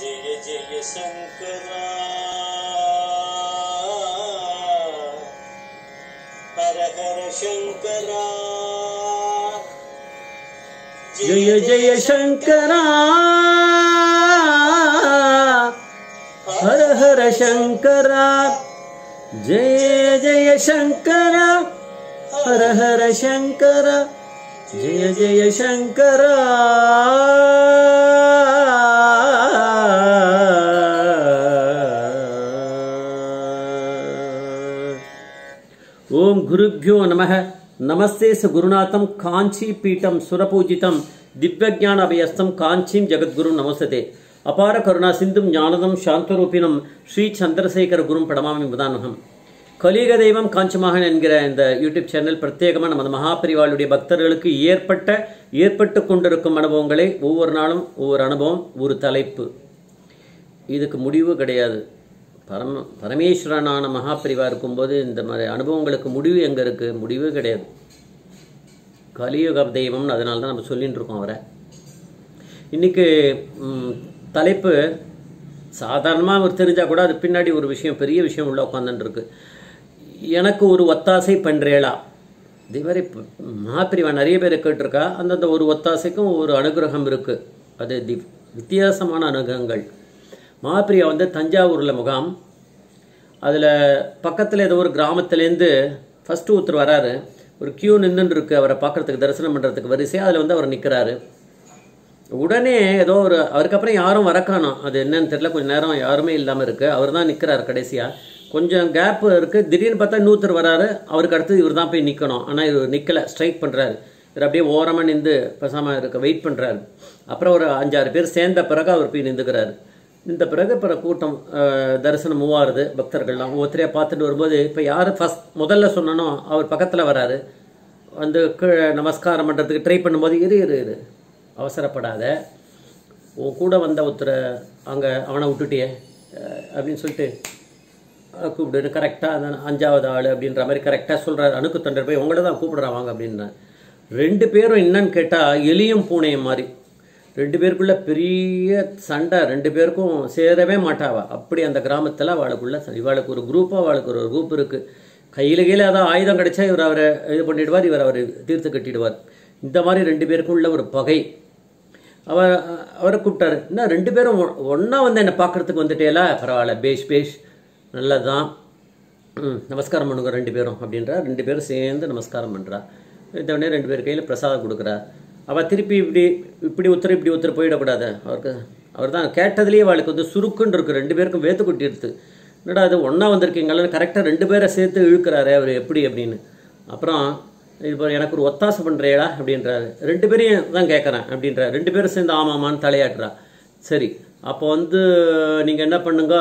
जय जय शङ्करा हर हर शङ्करा जय जय शङ्करा हर हर शङ्करा जय जय शङ्करा हर हर शङ्करा जय जय शङ्करा ఓం గురుభ్యో నమ నమస్తే స గురునాథం కాంచీ పీఠం సురపూజితం దివ్యజ్ఞానాభయస్తం కాంచీం జగద్గురు నమస్తే அபார கருணா சிந்தும் ஞானதம் சாந்தரூபினம் ஸ்ரீ சந்திரசேகர குரும் படமாமி முதானுகம் கலிக தெய்வம் காஞ்சமகன் என்கிற இந்த யூடியூப் சேனல் பிரத்யேகமாக நமது மகாபரிவாளுடைய பக்தர்களுக்கு ஏற்பட்ட ஏற்பட்டு கொண்டிருக்கும் அனுபவங்களை ஒவ்வொரு நாளும் ஒவ்வொரு அனுபவம் ஒரு தலைப்பு இதுக்கு முடிவு கிடையாது பரம பரமேஸ்வரனான மகாபிரிவா இருக்கும்போது இந்த மாதிரி அனுபவங்களுக்கு முடிவு எங்கே இருக்குது முடிவு கிடையாது கலியுக தெய்வம்னு அதனால தான் நம்ம சொல்லிட்டு இருக்கோம் அவரை இன்றைக்கி தலைப்பு சாதாரணமாக அவர் தெரிஞ்சால் கூட அது பின்னாடி ஒரு விஷயம் பெரிய விஷயம் உள்ள உட்காந்துருக்கு எனக்கு ஒரு ஒத்தாசை பண்ணுறேளா இதே மாதிரி இப்போ மகாபிரிவா நிறைய பேர் கேட்டிருக்கா அந்தந்த ஒரு ஒத்தாசைக்கும் ஒரு அனுகிரகம் இருக்குது அது தி வித்தியாசமான அனுகிரகங்கள் மகாபிரியா வந்து தஞ்சாவூரில் முகாம் அதில் பக்கத்தில் ஏதோ ஒரு கிராமத்துலேருந்து ஃபஸ்ட்டு ஒருத்தர் வராரு ஒரு கியூ நின்றுன்னு இருக்கு அவரை பார்க்கறதுக்கு தரிசனம் பண்ணுறதுக்கு வரிசையாக அதில் வந்து அவர் நிற்கிறாரு உடனே ஏதோ ஒரு அவருக்கு அப்புறம் யாரும் வரக்கானோம் அது என்னன்னு தெரியல கொஞ்சம் நேரம் யாருமே இல்லாமல் இருக்குது அவர் தான் நிற்கிறார் கடைசியாக கொஞ்சம் கேப் இருக்குது திடீர்னு பார்த்தா இன்னொருத்தர் வராரு அவருக்கு அடுத்து இவர் தான் போய் நிற்கணும் ஆனால் இவர் நிற்கலை ஸ்ட்ரைக் பண்ணுறாரு இவர் அப்படியே ஓரமாக நின்று பேசாமல் இருக்க வெயிட் பண்ணுறாரு அப்புறம் ஒரு அஞ்சாறு பேர் சேர்ந்த பிறகு அவர் போய் நின்றுக்கிறாரு இந்த பிறகு பிற கூட்டம் தரிசனம் மூவாறுது பக்தர்கள்லாம் ஒவ்வொருத்தரையாக பார்த்துட்டு வரும்போது இப்போ யார் ஃபஸ்ட் முதல்ல சொன்னனோ அவர் பக்கத்தில் வராரு வந்து கீழே நமஸ்காரம் பண்ணுறதுக்கு ட்ரை பண்ணும்போது இரு இரு இரு அவசரப்படாத உன் கூட வந்த ஒருத்தரை அங்கே அவனை விட்டுட்டியே அப்படின்னு சொல்லிட்டு கூப்பிடு கரெக்டாக அந்த அஞ்சாவது ஆள் அப்படின்ற மாதிரி கரெக்டாக சொல்கிறார் அணுக்கு தொண்டர் போய் உங்களை தான் கூப்பிடுறான் வாங்க அப்படின்றேன் ரெண்டு பேரும் என்னன்னு கேட்டால் எலியும் பூனையும் மாதிரி ரெண்டு பேருக்குள்ள பெரிய சண்டை ரெண்டு பேருக்கும் சேரவே மாட்டாவா அப்படி அந்த கிராமத்தில் அவளுக்குள்ள இவளுக்கு ஒரு குரூப்பாக அவளுக்கு ஒரு குரூப் இருக்குது கையில் கீழே ஏதாவது ஆயுதம் கிடைச்சா இவர் அவரை இது பண்ணிடுவார் இவர் அவர் தீர்த்து கட்டிடுவார் இந்த மாதிரி ரெண்டு பேருக்குள்ள ஒரு பகை அவர் அவரை கூப்பிட்டாரு என்ன ரெண்டு பேரும் ஒன்றா வந்து என்னை பார்க்குறதுக்கு வந்துட்டேல பரவாயில்ல பேஷ் பேஷ் நல்லதுதான் ம் நமஸ்காரம் பண்ணுங்க ரெண்டு பேரும் அப்படின்றா ரெண்டு பேரும் சேர்ந்து நமஸ்காரம் பண்ணுறா இந்த உடனே ரெண்டு பேர் கையில் பிரசாதம் கொடுக்குறா அவள் திருப்பி இப்படி இப்படி ஒருத்தர் இப்படி ஒருத்தர் போயிடக்கூடாது அவருக்கு அவர் தான் கேட்டதுலேயே அவளுக்கு வந்து சுருக்குன்னு இருக்குது ரெண்டு பேருக்கும் வேத்து கொட்டிடுது என்னடா அது ஒன்றா வந்திருக்கீங்களன்னு கரெக்டாக ரெண்டு பேரை சேர்த்து இழுக்கிறாரு அவர் எப்படி அப்படின்னு அப்புறம் இப்போ எனக்கு ஒரு ஒத்தாசை பண்ணுறேடா அப்படின்றாரு ரெண்டு பேரையும் தான் கேட்குறேன் அப்படின்றா ரெண்டு பேரும் சேர்ந்து ஆமாமான்னு தலையாட்டுறா சரி அப்போ வந்து நீங்கள் என்ன பண்ணுங்க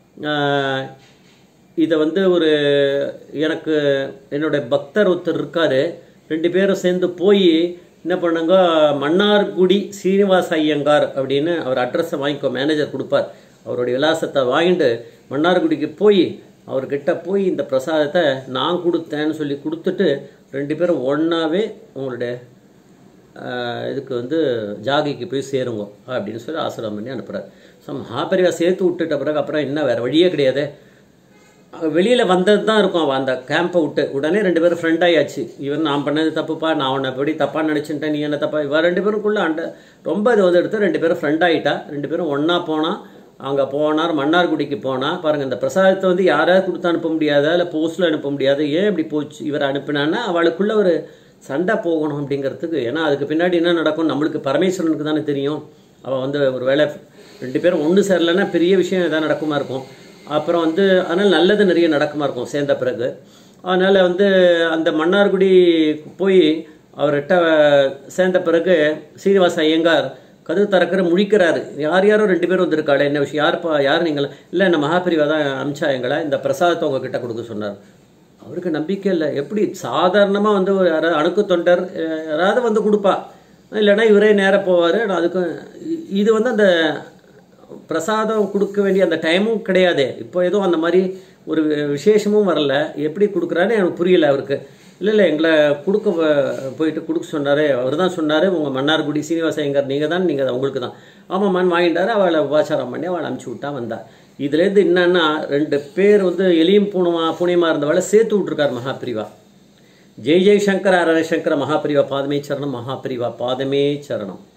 இதை வந்து ஒரு எனக்கு என்னுடைய பக்தர் ஒருத்தர் இருக்காரு ரெண்டு பேரும் சேர்ந்து போய் என்ன பண்ணுங்க மன்னார்குடி சீனிவாச ஐயங்கார் அப்படின்னு அவர் அட்ரஸை வாங்கிக்கோ மேனேஜர் கொடுப்பார் அவருடைய விலாசத்தை வாங்கிட்டு மன்னார்குடிக்கு போய் அவர்கிட்ட போய் இந்த பிரசாதத்தை நான் கொடுத்தேன்னு சொல்லி கொடுத்துட்டு ரெண்டு பேரும் ஒன்றாவே உங்களுடைய இதுக்கு வந்து ஜாகிக்கு போய் சேருங்க அப்படின்னு சொல்லி ஆசிரம் பண்ணி அனுப்புகிறார் ஸோ மகாபரிவா சேர்த்து விட்டுட்ட பிறகு அப்புறம் என்ன வேறு வழியே கிடையாது வெளியில் வந்தது தான் இருக்கும் அவன் அந்த கேம்பை விட்டு உடனே ரெண்டு பேரும் ஃப்ரெண்ட் ஆயாச்சு இவன் நான் பண்ணது தப்புப்பா நான் உன்னை எப்படி தப்பாக நினச்சிட்டேன் நீ என்ன தப்பா இவன் ரெண்டு பேருக்குள்ள அண்ட ரொம்ப இது வந்து எடுத்து ரெண்டு பேரும் ஃப்ரெண்ட் ஆகிட்டா ரெண்டு பேரும் ஒன்றா போனால் அங்கே போனார் மன்னார்குடிக்கு போனால் பாருங்கள் இந்த பிரசாதத்தை வந்து யாராவது கொடுத்து அனுப்ப முடியாதா இல்லை போஸ்ட்டில் அனுப்ப முடியாது ஏன் இப்படி போச்சு இவர் அனுப்பினான்னா அவளுக்குள்ள ஒரு சண்டை போகணும் அப்படிங்கிறதுக்கு ஏன்னா அதுக்கு பின்னாடி என்ன நடக்கும் நம்மளுக்கு பரமேஸ்வரனுக்கு தானே தெரியும் அவள் வந்து ஒரு வேலை ரெண்டு பேரும் ஒன்று சேரலைன்னா பெரிய விஷயம் எதாவது நடக்குமா இருக்கும் அப்புறம் வந்து அதனால் நல்லது நிறைய நடக்குமா இருக்கும் சேர்ந்த பிறகு அதனால் வந்து அந்த மன்னார்குடி போய் அவர்கிட்ட சேர்ந்த பிறகு சீனிவாச ஐயங்கார் கதவு திறக்கிற முழிக்கிறாரு யார் யாரோ ரெண்டு பேரும் வந்திருக்காளே என்ன விஷயம் யாருப்பா யார் நீங்கள் இல்லை என்ன மகாபிரிவா தான் அமிச்சா எங்களை இந்த பிரசாதத்தை உங்ககிட்ட கொடுக்க சொன்னார் அவருக்கு நம்பிக்கை இல்லை எப்படி சாதாரணமாக வந்து ஒரு யாராவது அணுக்கு தொண்டர் யாராவது வந்து கொடுப்பா இல்லைன்னா இவரே நேராக போவார் அதுக்கு இது வந்து அந்த பிரசாதம் கொடுக்க வேண்டிய அந்த டைமும் கிடையாது இப்போ எதுவும் அந்த மாதிரி ஒரு விசேஷமும் வரல எப்படி கொடுக்குறான்னு எனக்கு புரியல அவருக்கு இல்லை இல்லை எங்களை கொடுக்க வ- போயிட்டு கொடுக்க சொன்னார் அவர் தான் சொன்னார் உங்கள் மன்னார்குடி சீனிவாச ஐயங்கார் நீங்கள் தான் நீங்கள் உங்களுக்கு தான் ஆமாம்மான்னு வாங்கிட்டாரு அவளை உபாச்சாரம் பண்ணி அவளை அனுப்பிச்சி விட்டா வந்தா இதுலேருந்து என்னன்னா ரெண்டு பேர் வந்து எலியும் பூணுமா பூனியமா இருந்தவளை சேர்த்து விட்ருக்கார் மகாபிரிவா ஜெய் ஜெய் சங்கர அரர சங்கர மகாபிரிவா பாதமே சரணம் மகாபிரிவா பாதமே சரணம்